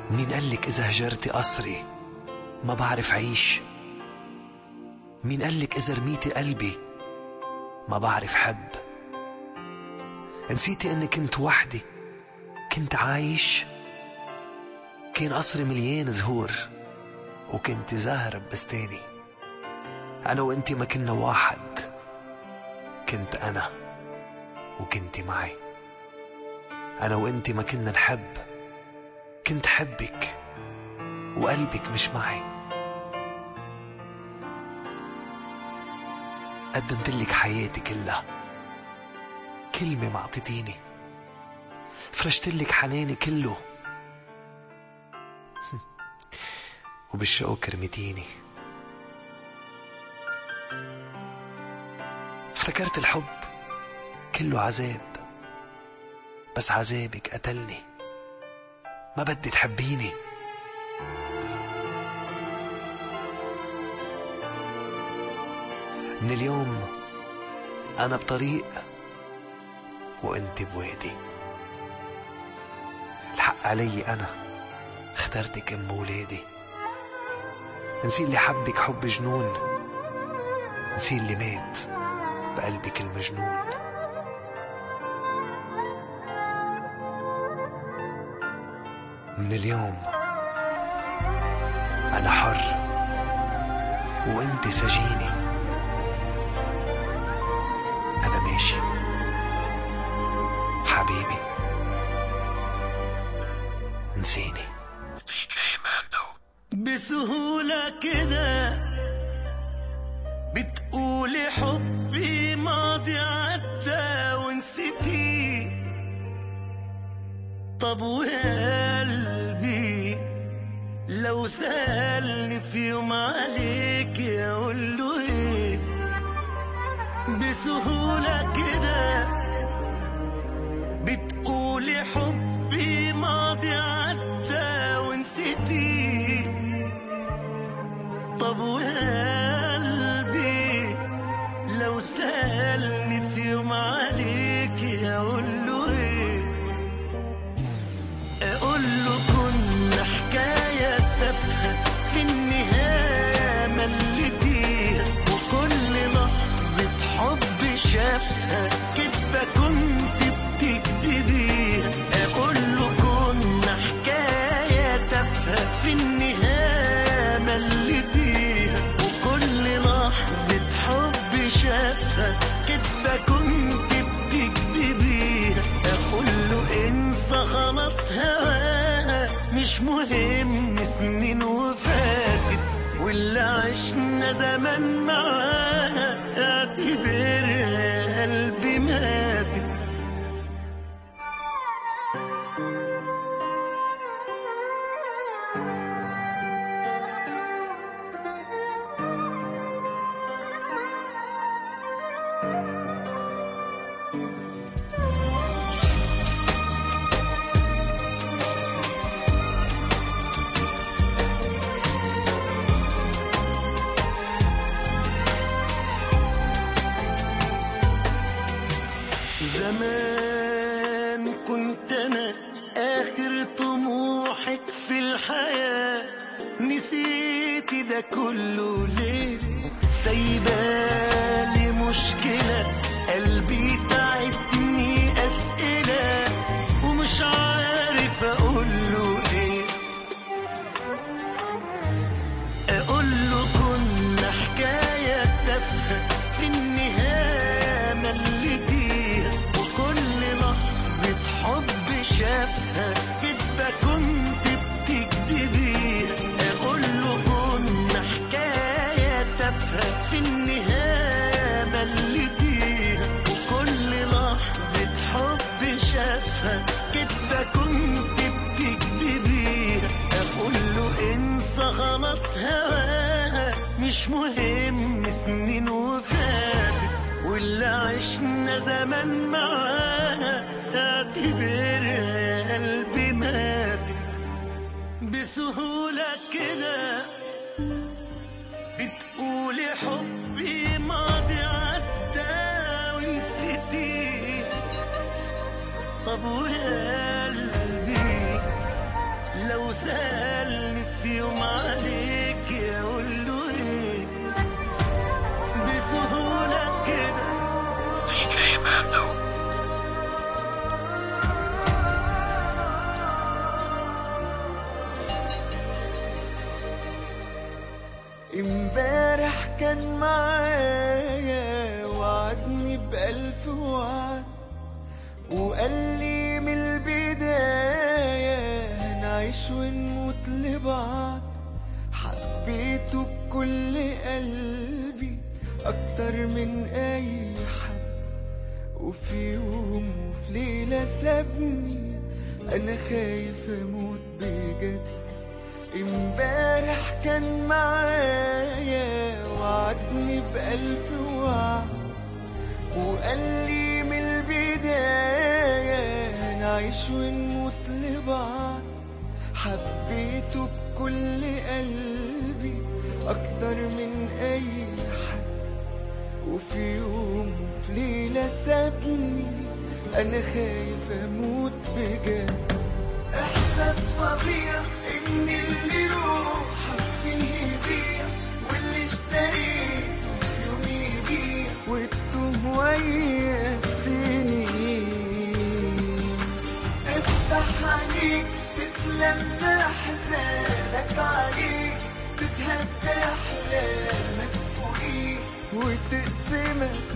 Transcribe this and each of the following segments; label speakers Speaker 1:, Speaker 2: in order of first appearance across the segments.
Speaker 1: مين قالك إذا هجرتي قصري ما بعرف عيش مين قالك إذا رميتي قلبي ما بعرف حب نسيتي إني كنت وحدي كنت عايش كان قصري مليان زهور وكنت زاهرة ببستاني أنا وإنتي ما كنا واحد كنت أنا وكنتي معي أنا وإنتي ما كنا نحب كنت حبك وقلبك مش معي قدمت لك حياتي كلها كلمة ما عطيتيني فرشت لك حناني كله وبالشوق رميتيني افتكرت الحب كله عذاب بس عذابك قتلني ما بدي تحبيني من اليوم أنا بطريق وأنت بوادي الحق علي أنا اخترتك أم ولادي نسي اللي حبك حب جنون نسي اللي مات بقلبك المجنون من اليوم أنا حر وأنت سجيني أنا ماشي حبيبي نسيني
Speaker 2: بسهولة كده بتقولي حبي ماضي عدى ونسيتي طب وقلبي لو سألني في يوم عليك اقول له ايه بسهولة كده بتقولي حبي ماضي عدى ونسيتي طب وقلبي لو سألني في يوم عليك اقول له ايه اقول له كنا حكاية تافهة في النهاية مليتيها وكل لحظة حب شافها كدبة كنت بتكتبيها اقول له كنا حكاية تافهة في النهاية مليتيها وكل لحظة حب شافها كدبة كنت بتكتبيها اقول له انسى خلاص هواها مش مهم سنين وفاتت واللي عشنا زمان معاها اعتبرها قلبي ماتت زمان كنت انا اخر طموحك في الحياة نسيتي ده كله ليه سايبالي مشكلة قلبي تعبني اسئلة ومش عارف اقول له ايه اقول له كنا حكاية تافهة في النهاية مليتيها وكل لحظة حب شافها كدبة كنت بتكتبيها اقول له كنا حكاية تافهة في النهاية مليتيها وكل لحظة حب شافها كدبة كنت بتكتبيها اقول له انسى خلاص هواها مش مهم سنين وفاتت واللي عشنا زمان معاها اعتبرها قلبي ماتت بسهولة كده بتقولي حبي ماضي عدى ونسيتي طب وقلبي لو سأل
Speaker 3: كان معايا وعدني بألف وعد وقال لي من البداية هنعيش ونموت لبعض حبيته بكل قلبي أكتر من أي حد وفي يوم وفي ليلة سابني أنا خايف أموت بجد امبارح كان معايا وعدني بألف وعد وقال لي من البداية هنعيش ونموت لبعض حبيته بكل قلبي أكتر من أي حد وفي يوم وفي ليلة سابني أنا خايف أموت بجد إحساس فظيع إن اللي روحك فيه يضيع واللي اشتريته في يوم يبيع والتوه ويا السنين افتح عينيك تتلمى حزانك عليك تتهدى أحلامك فوقيك وتقسمك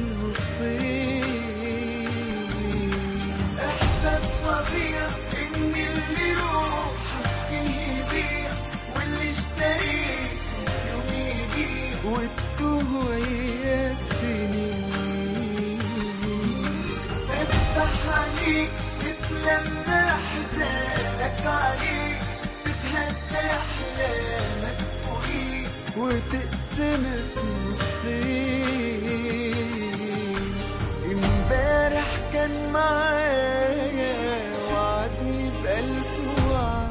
Speaker 3: نصين إحساس فظيع إن اللي روحك فيه يضيع واللي اشتريته في يوم يبيع والتوه ويا السنين افتح عليك تتلمى حزانك عليك تتهدى أحلامك فوقيك وتقسمك نصين امبارح كان معايا وعدني بألف وعد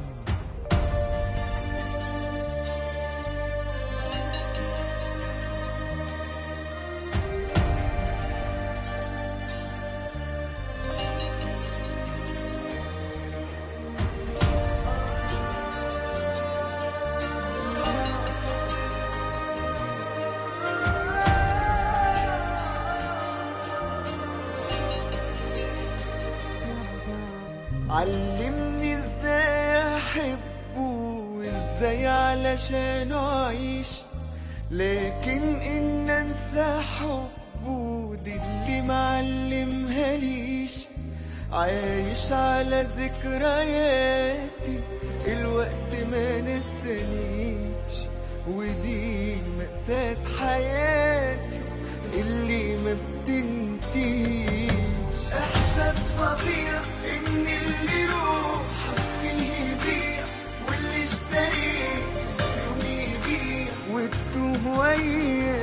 Speaker 3: علمني ازاي احبه وازاي علشان اعيش لكن ان انسى حبه دي اللي معلمهاليش عايش على ذكرياتي الوقت ما نسانيش ودي مأساة حياتي اللي ما بتنتهيش احساس فظيع ان اللي روحك فيه يضيع واللي اشتريته في يوم يبيع والتوه ويا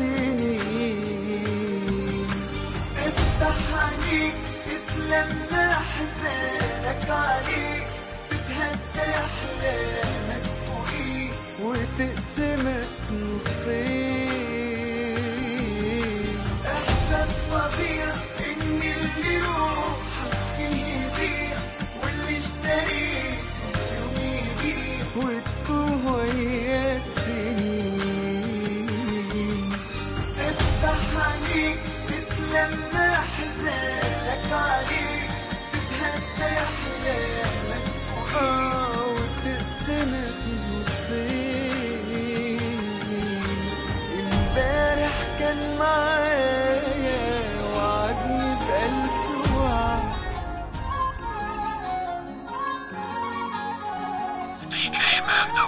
Speaker 3: السنين افتح عينيك تتلمى حزانك عليك تتهدى احلامك فوقيك وتقسمك نصين احساس فظيع ان اللي روحك فيه يضيع واللي اشتريته في يوم يبيع والتوه ويا السنين افتح عينيك تتلمى حزانك عليك تتهدى احلامك فوقيك وتقسمك نصين امبارح كان معايا وعدني بألف وعد
Speaker 4: DK Mando.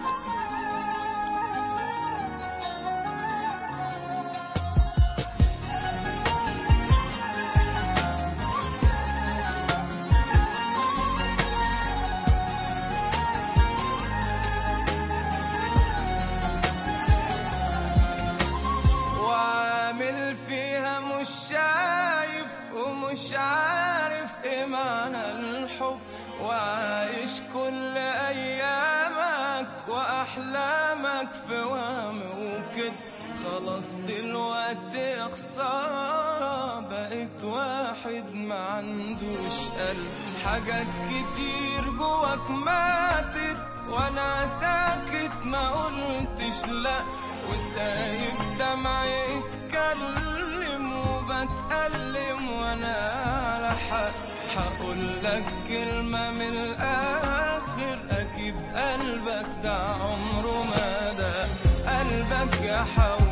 Speaker 5: وعامل فيها مش شايف ومش عارف ايه معنى الحب وعايش كل ايامك واحلامك في وهم وكده خلاص دلوقتي يا خسارة بقيت واحد ما عندوش قلب حاجات كتير جواك ماتت وانا ساكت ما قلتش لا وسايب دمعي يتكلم وبتألم وانا على حق هقول لك كلمة من الآخر أكيد قلبك ده عمره ما ده قلبك يا حول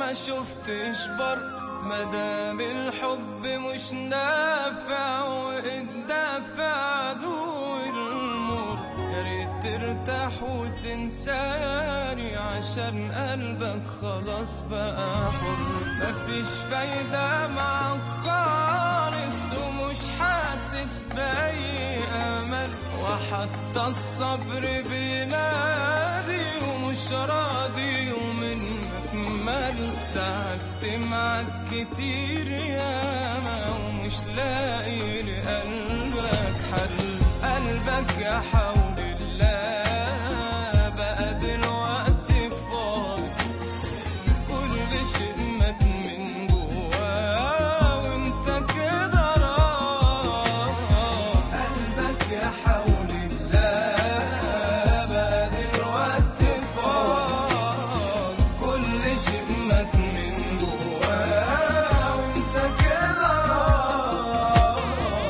Speaker 5: ما شفتش بر مدام الحب مش نافع والدافع عدو المر يا ريت ترتاح وتنساني عشان قلبك خلاص بقى حر مفيش فايدة معاك خالص ومش حاسس بأي أمل وحتى الصبر بينادي ومش راضي ومنك مل تعبت معاك كتير ياما ومش لاقي لقلبك حل قلبك يا حول الله بقى دلوقتي فاضي كل شيء مات من جواه وانت كده راح قلبك يا حول الله بقى دلوقتي فاضي كل شيء مات من جواه وانت كده راح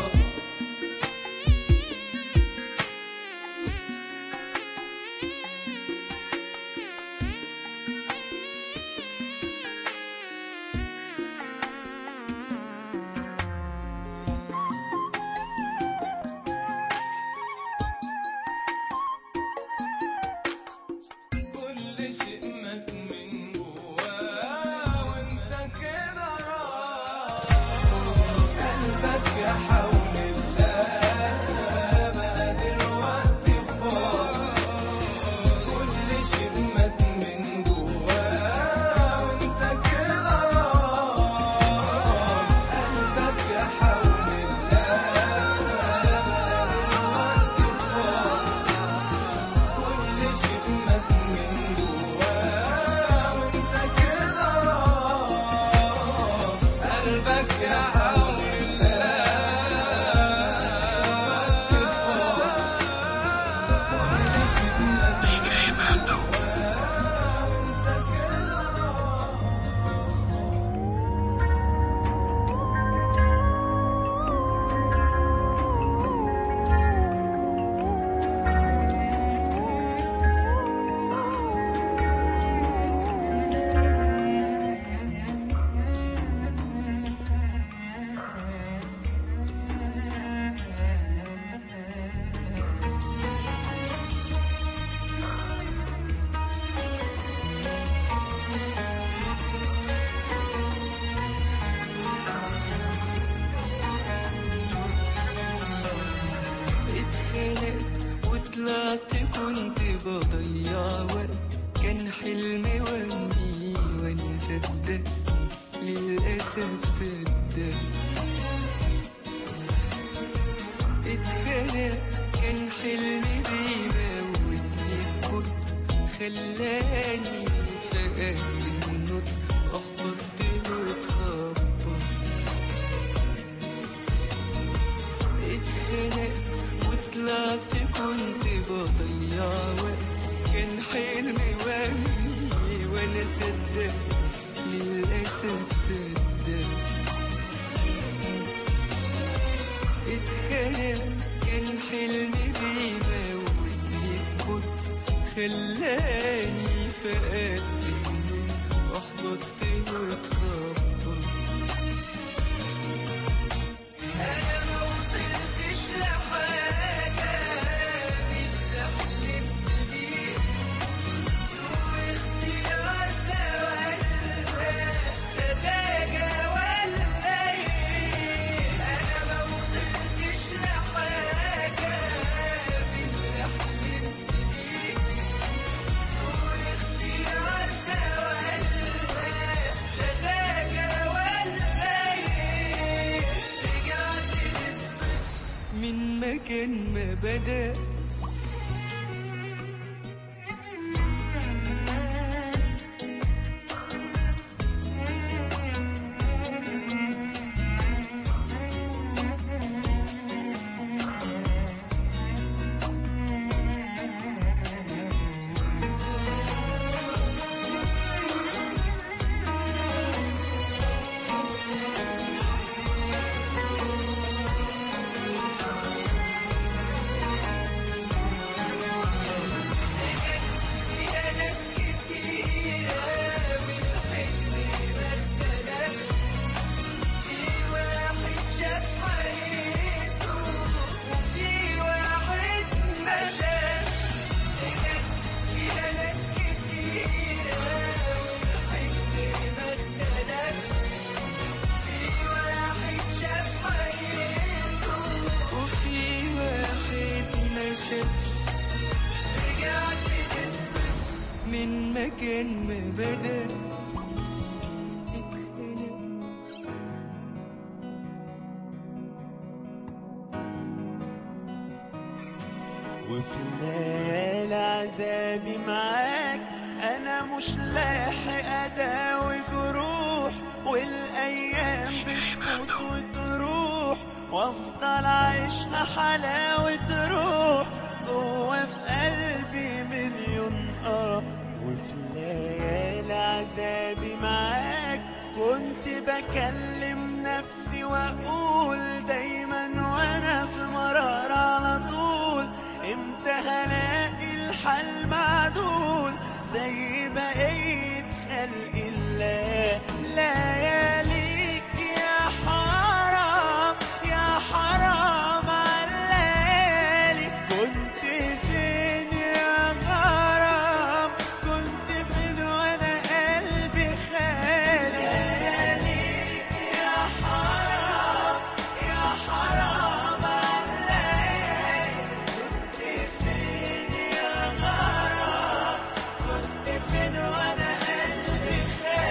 Speaker 5: كل شيء مات من جواه وانت كده راح قلبك يا حول الله بقى دلوقتي فاضي كل شيء مات من جواه وانت كده راح قلبك يا حول الله بقى دلوقتي فاضي كل شيء مات من جواه وانت كده راح قلبك يا حول الله كل شيء مات
Speaker 4: DK Mando.
Speaker 5: وانت كده راح
Speaker 3: اتخنقت وطلعت كنت بضيع وقت كان حلمي وهمي وانا صدق للأسف صدق اتخنقت كان حلمي بيموتني كنت خلاني فقال النور أحبطت واتخبط اتخنقت وطلعت كنت بضيع وقت كان حلمي وهمي وانا صدق للأسف صدق اتخنقت كان حلمي بيموتني كنت خلاني فقدت النور أحبطت واتخبط أنا ما وصلتش لحاجة من اللي حلمت بيه سوء اختيار ده ولا سذاجة ولا إيه أنا ما وصلتش لحاجة من اللي حلمت بيه سوء اختيار ده ولا سذاجة ولا إيه رجعت للصفر من مكان ما بدأ من مكان ما بدأ اتخنق
Speaker 2: وفي الليالي عذابي معاك انا مش لاحق اداوي جروح والايام بتفوت وتروح وافضل عايشها حلاوة روح جوا في قلبي مليون اه وفي الليالي عذابي معاك كنت بكلم نفسي واقول دايما وانا في مرار على طول امتى هلاقي الحل معدول زي بقية خلق الله لياليك يا حرام يا حرام علالي كنت فين يا غرام كنت فين وانا قلبي خالي لياليك يا حرام يا حرام علالي كنت فين يا غرام كنت فين وانا قلبي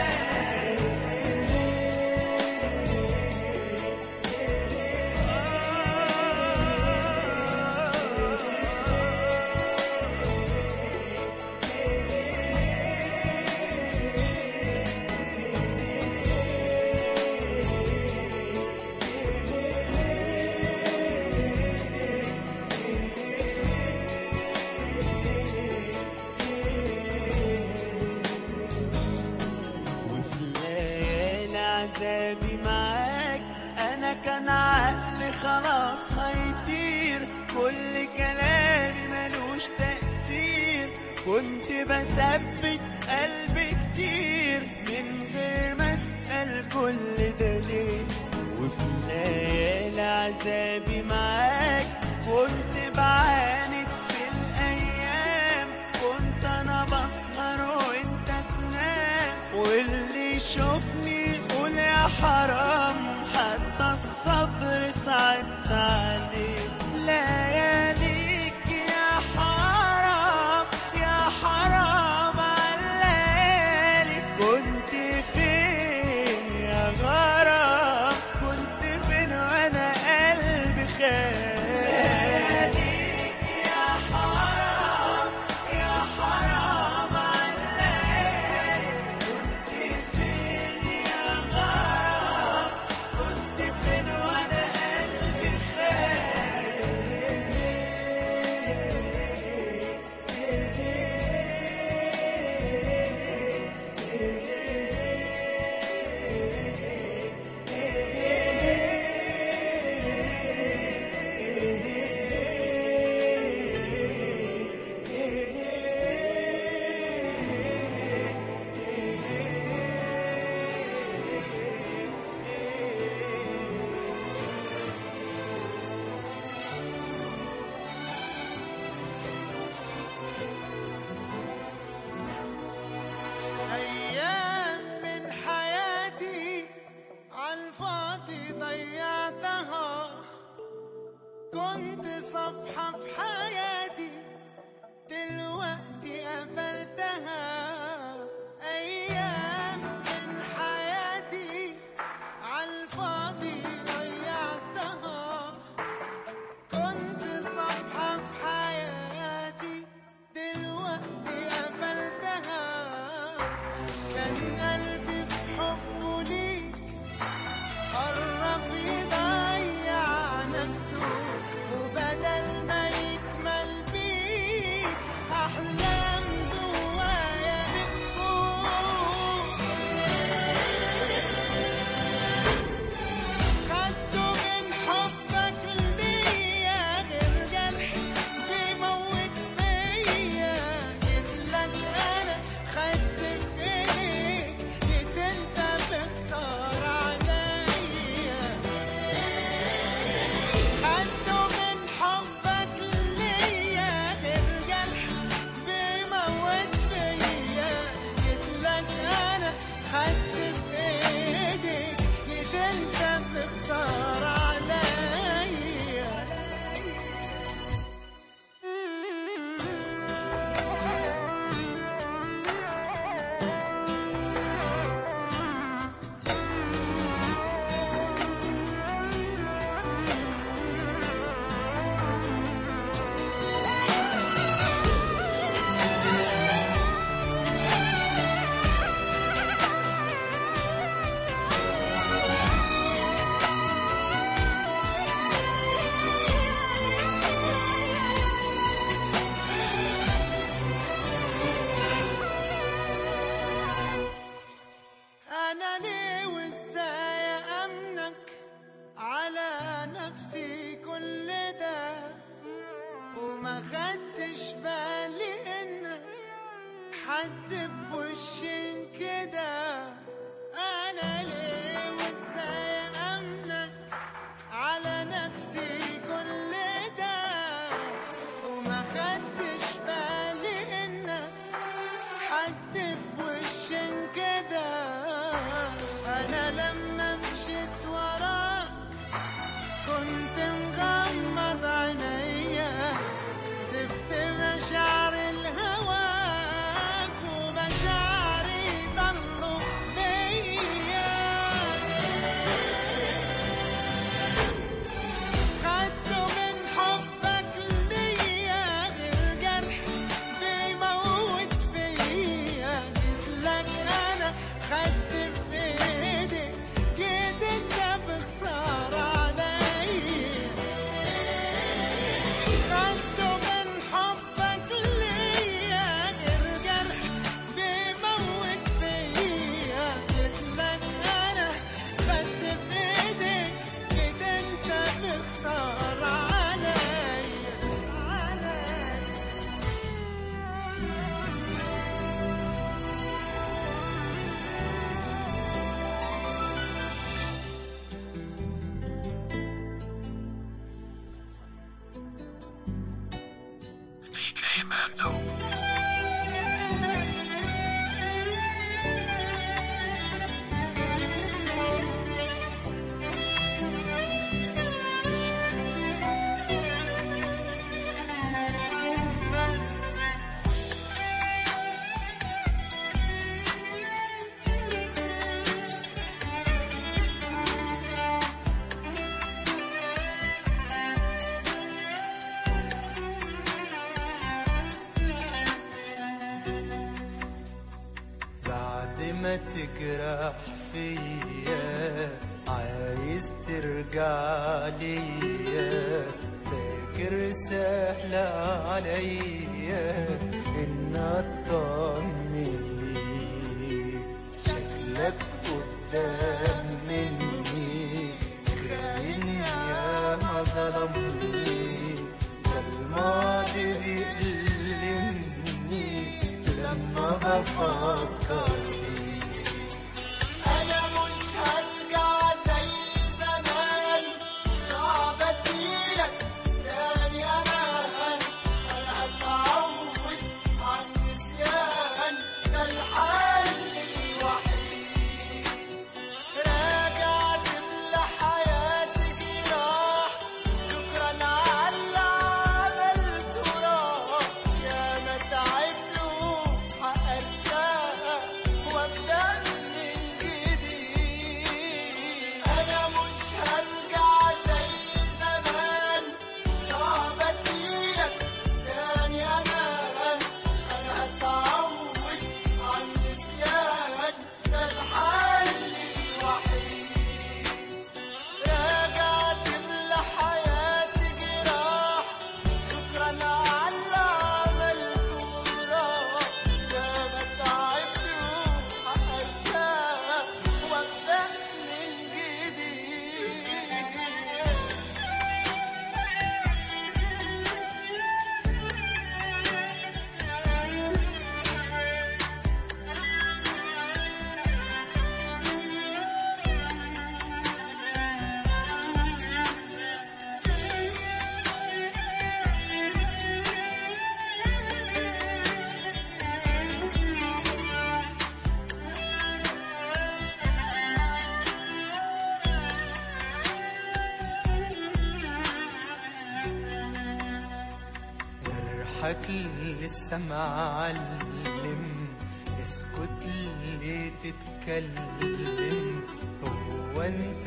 Speaker 2: وفي الليالي عذابي معاك انا كان عقلي خلاص هيطير كل كلامي ملوش تأثير كنت بثبت قلبي كتير من غير ما اسأل كل ده ليه وفي الليالي عذابي معاك كنت بعاند في الايام كنت انا بسهر وانت تنام واللي يشوفني يقول يا حرام حتى الصبر صعبت عليه لياليك يا حرام يا حرام علالي كنت فين يا غرام كنت فين وانا قلبي خالي يا حرام يا حرام علالي كنت فين يا غرام
Speaker 3: حد بوش كده انا ليه وازاي امنك على نفسي كل ده وما خدتش بالي انك حد بوش كده انا لما مشيت وراك كنت مغمض عينيا سبت مشاعر الهواك ومشاعري ضلوا بيا خدته من حبك ليا غير جرح بيموت فيا جيت لك انا خدت في ايدي جيت انت بخسارة عليا خدته من حبك ليا غير جرح بيموت فيا جيت لك انا خدت في ايدك جيت انت بخسارة عليا عليا
Speaker 4: DK Mando.
Speaker 3: بعد ما تجرح فيا عايز ترجع ليا فاكر سهل عليا ان اطمن ليك شكلك قدام مني خاين يا ما ظلمني ده الماضي بيألمني لما بفكر فيك انا مش هرجع زي زمان صعب اديلك تاني امان انا هتعود عن نسيان ده الحل الوحيد راجع تملى حياتي جراح شكرا على اللي عملته راح يا ما تعبت وحققتها وابدا من جديد انا مش هرجع زي زمان صعب اديلك تاني امان انا هتعود عن نسيان ده الحل الوحيد راجع تملى حياتي جراح شكرا على اللي عملته راح يا ما تعبت وحققتها وابدا من جديد جرحك لسه معلم اسكت ليه تتكلم هو انت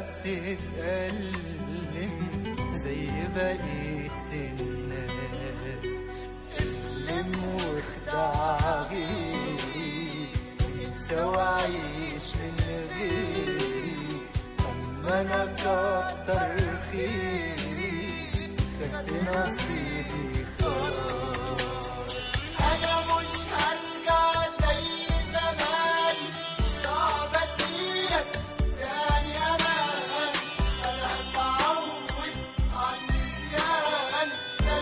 Speaker 3: بتتألم زي بقية الناس اسلم واخدع غيري انسى وعيش من غيري اما انا كتر خيري خدت نصيبي خلاص انا مش هرجع زي زمان صعب اديلك تاني امان انا هتعود عن نسيان ده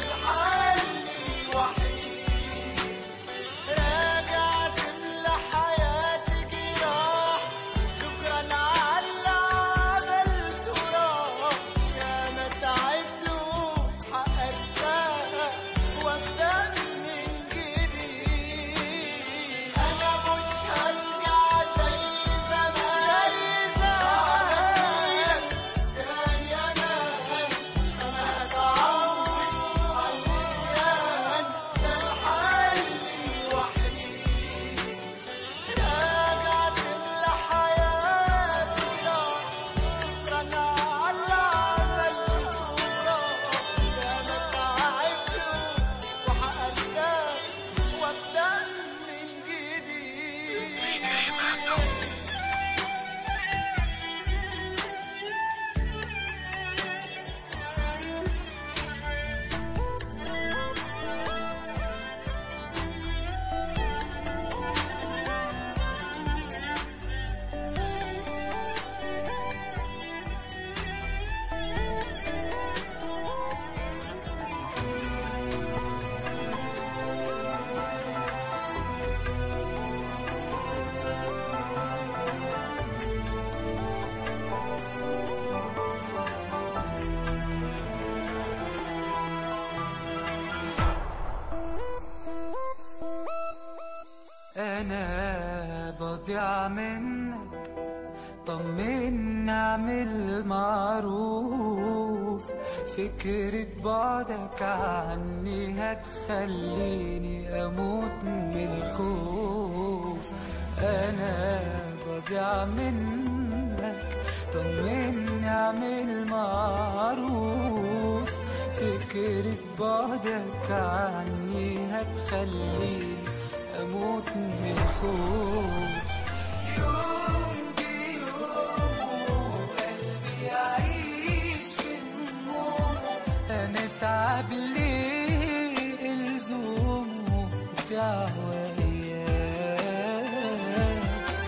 Speaker 6: انا بضيع منك طمني اعمل معروف فكرة بعدك عني هتخليني اموت من الخوف انا بضيع منك طمني اعمل معروف فكرة بعدك عني هتخليني اموت من الخوف يوم بيوم قلبي يعيش في همومه هنتعب ليه الزومه دعوة إياك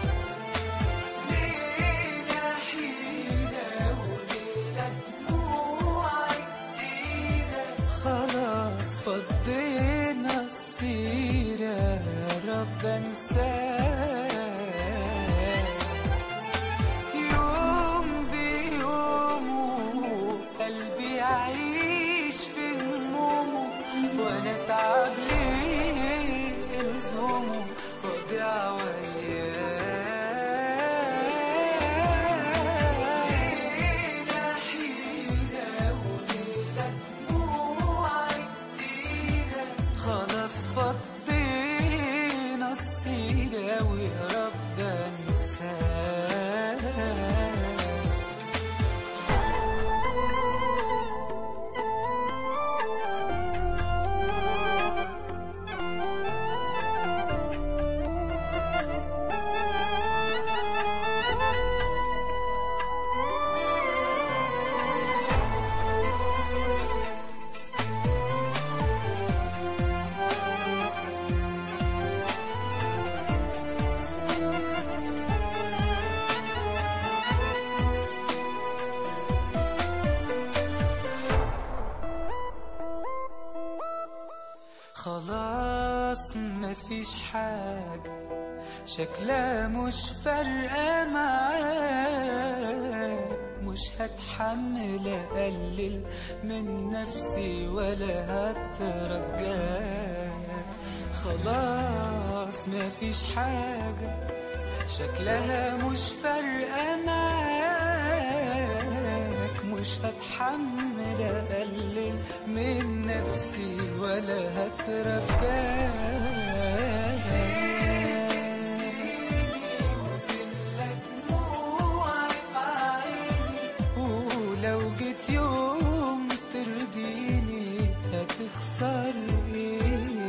Speaker 6: ليلة حيلة وليلة دموع كتيرة خلاص فضينا السيرة يا رب انساك يوم بيومه قلبي يعيش في همومه وانا اتعب ليه الزومه واضيع وياه ليلة حيلة وليلة دموع كتيرة خلاص فضينا السيرة ويا رب انساك خلاص مفيش حاجة شكلها مش فارقة معاك مش هتحمل أقلل من نفسي ولا هترجاك خلاص مفيش حاجة شكلها مش فارقة معاك مش هتحمل أقلل من نفسي ولا هترجاك ولو جيت يوم ترضيني هتخسر ايه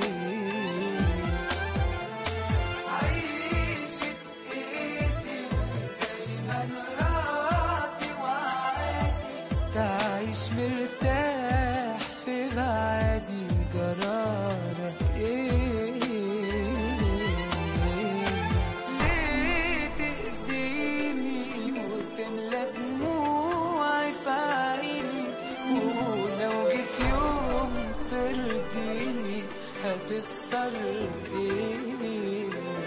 Speaker 6: عيشة ايدي دايما راضي وعادي تعيش مرتاح في بعادي جرارك ايه ليه تأذيني وتملى دموعي في عيني ولو جيت يوم ترضيني هتخسر ايه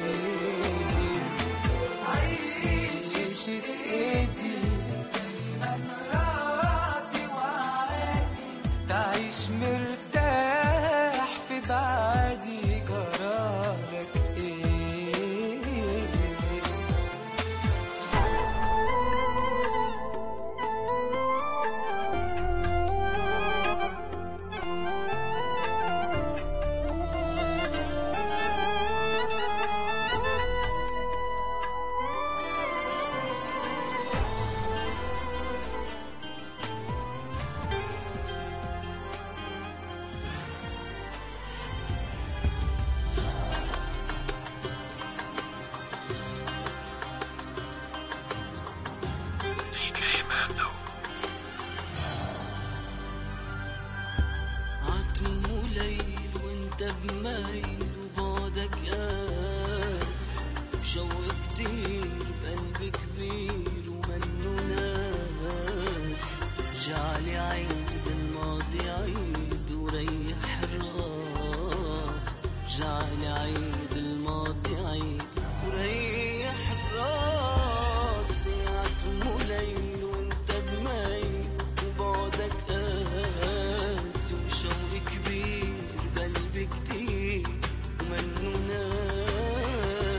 Speaker 6: عيشة ايدي دايما راضي وعادي تعيش مرتاح في بعدي قرارك ايه
Speaker 4: DK Mando.
Speaker 2: عتم ليل وانت بميل وبعدك قاس وشوق كتير بقلبي كبير ومنه ناس جعلي عيد الماضي عيد وريح الراس جعلي عيد الماضي عيد وريح الراس عتم ليل وانت بميل وبعدك قاس وشوق كبير بقلبي كتير ومنه ناس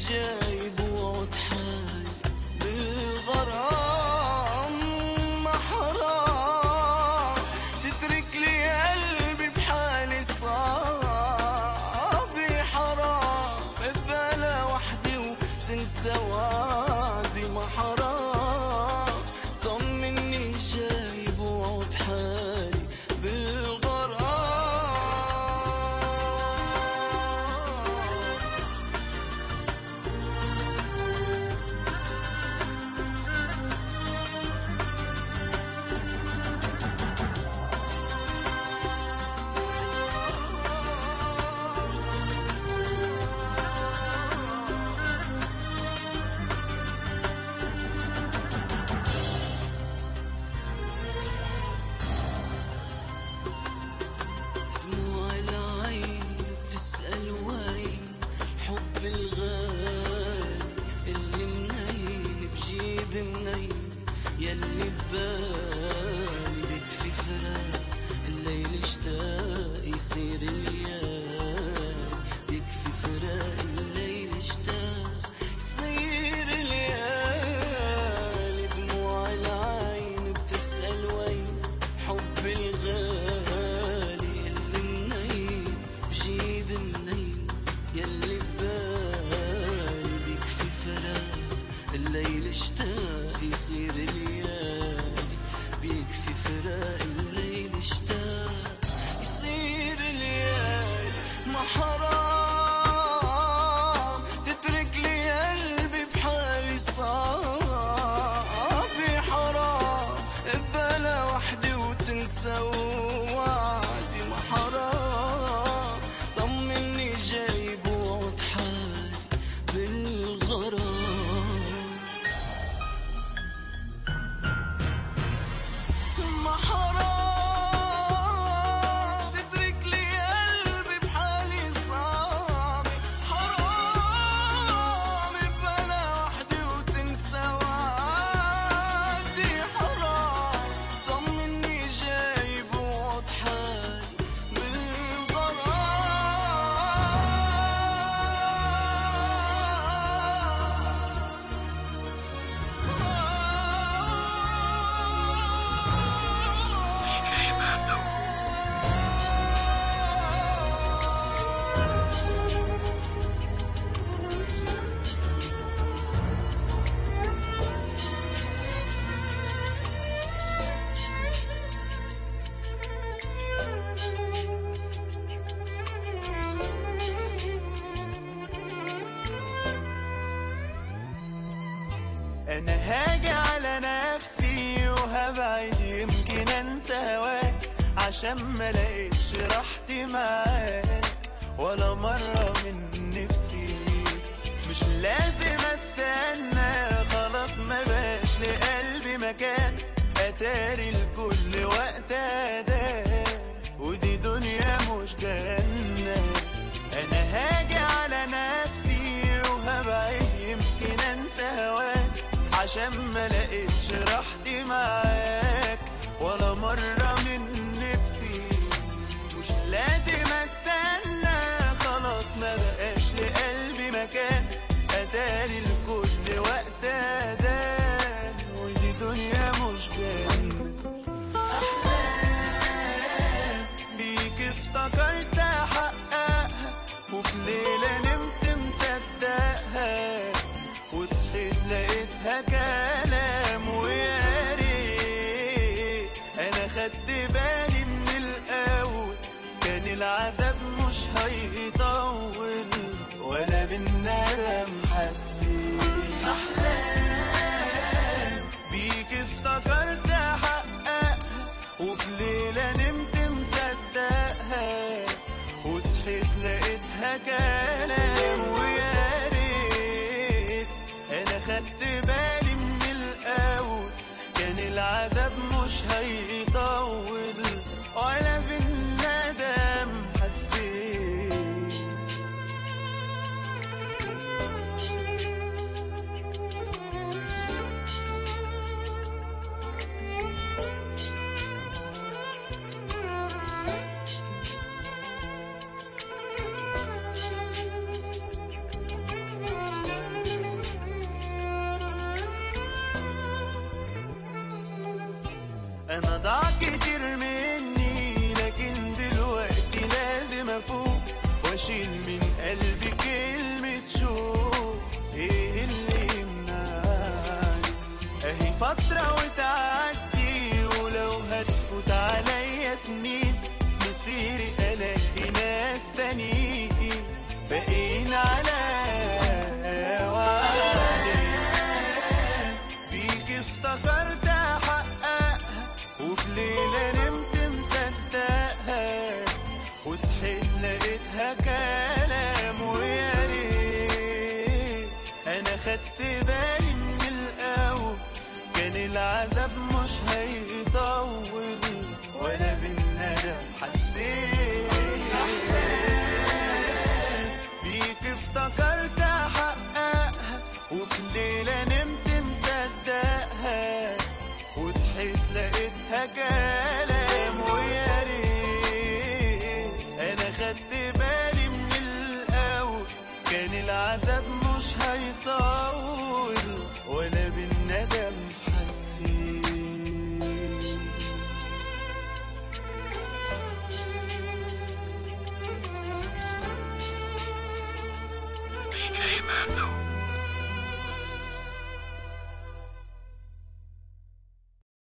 Speaker 2: جايب وعد حالي بالغرام ما حرام تترك لي قلبي بحالي صعب حرام ببلا وحدي وتنسى وعدي ما حرام طمني جايب وعد حالي بالغرام دموع العين بتسأل وين حب الغالي اللي منين بجيب منين يلي ببالي بكفي فراق الليل اشتاق يصير الليالي يكفي فراق الليل اشتاق يصير الليالي دموع العين بتسأل وين حب الغالي اللي منين بجيب منين يلي ببالي بيكفي فراق الليل اشتاق يصير ليالي بيكفي فراق الليل اشتاق يصير ليالي ما حرام تترك لي قلبي بحالي صعب حرام بلا وحدي وتنسى وعدي ما حرام طمني جايب وعد حالي بالغرام ما حرام تترك لي قلبي بحالي صعب حرام بلا وحدي وتنسى وعدي حرام طمني جايب وعد حالي بالغرام
Speaker 4: DK Mando.
Speaker 3: انا هاجي على نفسي وهبعد يمكن انسى هواك عشان ما لقيتش راحتي معاك ولا مرة من نفسي مش لازم استنى خلاص ما بقاش لقلبي مكان اتاري لكل وقت اداه ودي دنيا مش جنة انا هاجي على نفسي وهبعد يمكن انسى هواك عشان ما لقيتش راحتي معاك ولا مرة من نفسي مش لازم استنى خلاص ما بقاش لقلبي مكان اتاري لكل وقت ادان ودي دنيا مش جنة أحلام بيك افتكرت احققها وفي ليلة نمت مصدقها وصحيت لقيتها كلام ويا ريت انا خدت بالي من الاول كان العذاب مش هيطول وانا بالندم حسيت احلام بيك افتكرت احققها وفي ليله نمت مصدقها وصحيت لقيتها كلام ويا ريت انا خدت بالي من الاول كان العذاب مش هيطول ولا بالندم حسيت انا ضاع كتير مني لكن دلوقتي لازم افوق واشيل من قلبي كلمة شوق ايه اللي يمنعني اهي فترة وتعدي ولو هتفوت عليا سنين مصيري الاقي ناس تانيين باقيين على وعدي بيك افتكرت احققها وفي ليلة نمت مصدقها وصحيت لقيتها كلام ويا ريت انا خدت بالي من الاول كان العذاب مش هيطول وانا بالندم حسيت بيك افتكرت احققها وفي ليلة نمت مصدقها وصحيت لقيتها كلام ويا ريت انا خدت بالي من الاول كان العذاب مش هيطول ولا بالندم حسيت
Speaker 4: DK Mando.